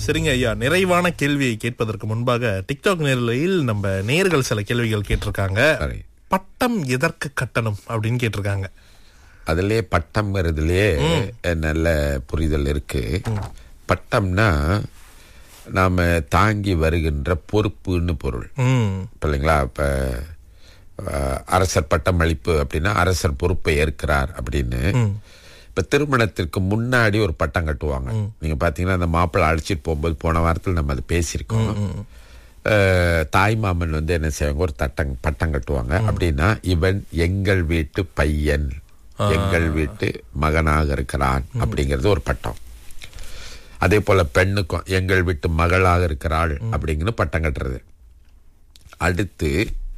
சரிங்க ஐயா நிறைவான கேள்வியை கேட்பதற்கு முன்பாக டிக்டாக் நேரலையில் நம்ம நேர்கள் சில கேள்விகள் கேட்டிருக்காங்க சரி பட்டம் எதற்கு கட்டணம் அப்படின்னு கேட்டிருக்காங்க அதுலயே பட்டம்ங்கிறதுலயே நல்ல புரிதல் இருக்கு பட்டம்னா நாம தாங்கி வருகின்ற பொறுப்புன்னு பொருள் ம் இப்ப இல்லைங்களா இப்ப அஹ், அரசர் பட்டம் அளிப்பு அப்படின்னா அரசர் பொறுப்பை ஏற்கிறார் அப்படின்னு இப்ப திருமணத்திற்கு முன்னாடி ஒரு பட்டம் கட்டுவாங்க நீங்க பாத்தீங்கன்னா அந்த மாப்பிள்ளை அழைச்சிட்டு போகும்போது போன வாரத்தில் நம்ம அதை பேசியிருக்கோம் அஹ், தாய் மாமன் வந்து என்ன செய்வாங்க ஒரு தட்டம் பட்டம் கட்டுவாங்க அப்படின்னா இவன் எங்கள் வீட்டு பையன் எங்கள் வீட்டு மகனாக இருக்கிறான் அப்படிங்கிறது ஒரு பட்டம் அதே போல பெண்ணுக்கும் எங்கள் வீட்டு மகளாக இருக்கிறாள் அப்படிங்கிற பட்டம் கட்டுறது அடுத்து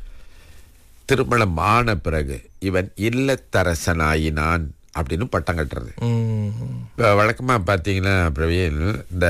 திருமணம் ஆன பிறகு இவன் இல்லத்தரசனாயினான் அப்படின்னு பட்டம் கட்டுறது ம் இப்போ வழக்கமாக பார்த்தீங்கன்னா பிரவீன் இந்த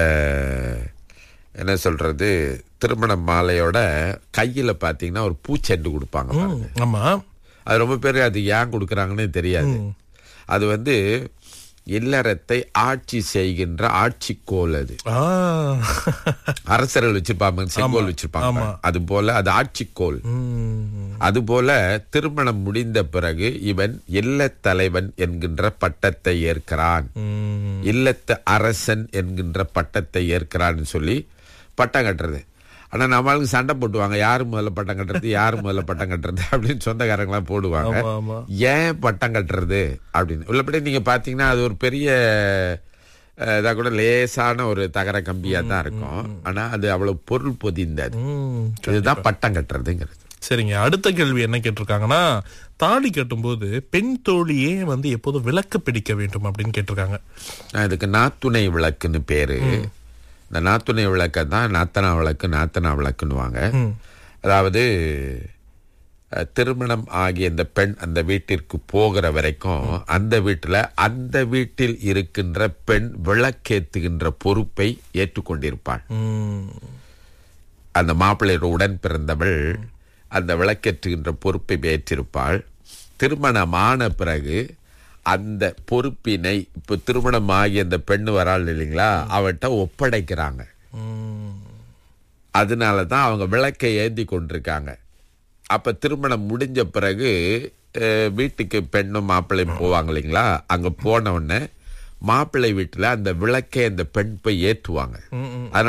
என்ன சொல்றது திருமண மாலையோட கையில் பார்த்தீங்கன்னா ஒரு பூச்செண்டு கொடுப்பாங்க பாருங்க. ஆமா அது ரொம்ப பேர் அது ஏன் கொடுக்குறாங்கன்னு தெரியாது அது வந்து இல்லறத்தை ஆட்சி செய்கின்ற ஆட்சிக்கோல் அது ஆ அரசர்கள் வச்சிருப்பாங்க செங்கோல் வச்சிருப்பாங்க அது போல அது ஆட்சிக்கோல் ம் அது போல திருமணம் முடிந்த பிறகு இவன் இல்லத் தலைவன் என்கின்ற பட்டத்தை ஏற்கிறான் ம் இல்லத்து அரசன் என்கின்ற பட்டத்தை ஏற்கிறான்னு சொல்லி பட்டம் கட்டுறது ஆனா நம்மளுக்கு சண்டை போட்டுவாங்க யாரு முதல்ல பட்டம் கட்டுறது யாரு முதல்ல பட்டம் கட்டுறது அப்படின்னு சொந்தக்காரங்களாம் போடுவாங்க ஆமா ஆமா ஏன் பட்டம் கட்டுறது அப்படின்னு உள்ளபடி நீங்க பாத்தீங்கன்னா அது ஒரு பெரிய அஹ், இதா கூட லேசான ஒரு தகர கம்பியா தான் இருக்கும் ஆனா அது அவ்வளவு பொருள் பொதிந்தது ம் இதுதான் பட்டம் கட்டுறதுங்கிறது சரிங்க அடுத்த கேள்வி என்ன கேட்டிருக்காங்கன்னா தாலி கட்டும்போது பெண் தோழியே வந்து எப்போதும் விளக்கு பிடிக்க வேண்டும் அப்படின்னு கேட்டிருக்காங்க நான் இதுக்கு நாத்துணை விளக்குன்னு பேரு இந்த நாத்துணை விளக்க தான் நாத்தனா விளக்கு நாத்தனா விளக்குன்னுவாங்க அதாவது அஹ், திருமணம் ஆகிய இந்த பெண் அந்த வீட்டிற்கு போகிற வரைக்கும் அந்த வீட்டுல அந்த வீட்டில் இருக்கின்ற பெண் விளக்கேத்துகின்ற பொறுப்பை ஏற்றுக்கொண்டிருப்பாள் ம் அந்த மாப்பிள்ளையோட உடன் பிறந்தவள் அந்த விளக்கேற்றுகின்ற பொறுப்பை ஏற்றிருப்பாள் திருமணமான பிறகு அந்த பொறுப்பினை இப்போ திருமணம் ஆகி அந்த பெண்ணு வராள் இல்லைங்களா அவட்ட ஒப்படைக்கிறாங்க ம் அதனால தான் அவங்க விளக்கை ஏந்தி கொண்டிருக்காங்க அப்ப திருமணம் முடிஞ்ச பிறகு அஹ், வீட்டுக்கு பெண்ணும் மாப்பிள்ளையும் போவாங்க இல்லைங்களா அங்க போன உடனே மாப்பிள்ளை வீட்டுல அந்த விளக்கை அந்த பெண் போய் ஏற்றுவாங்க ம், ம். அதனால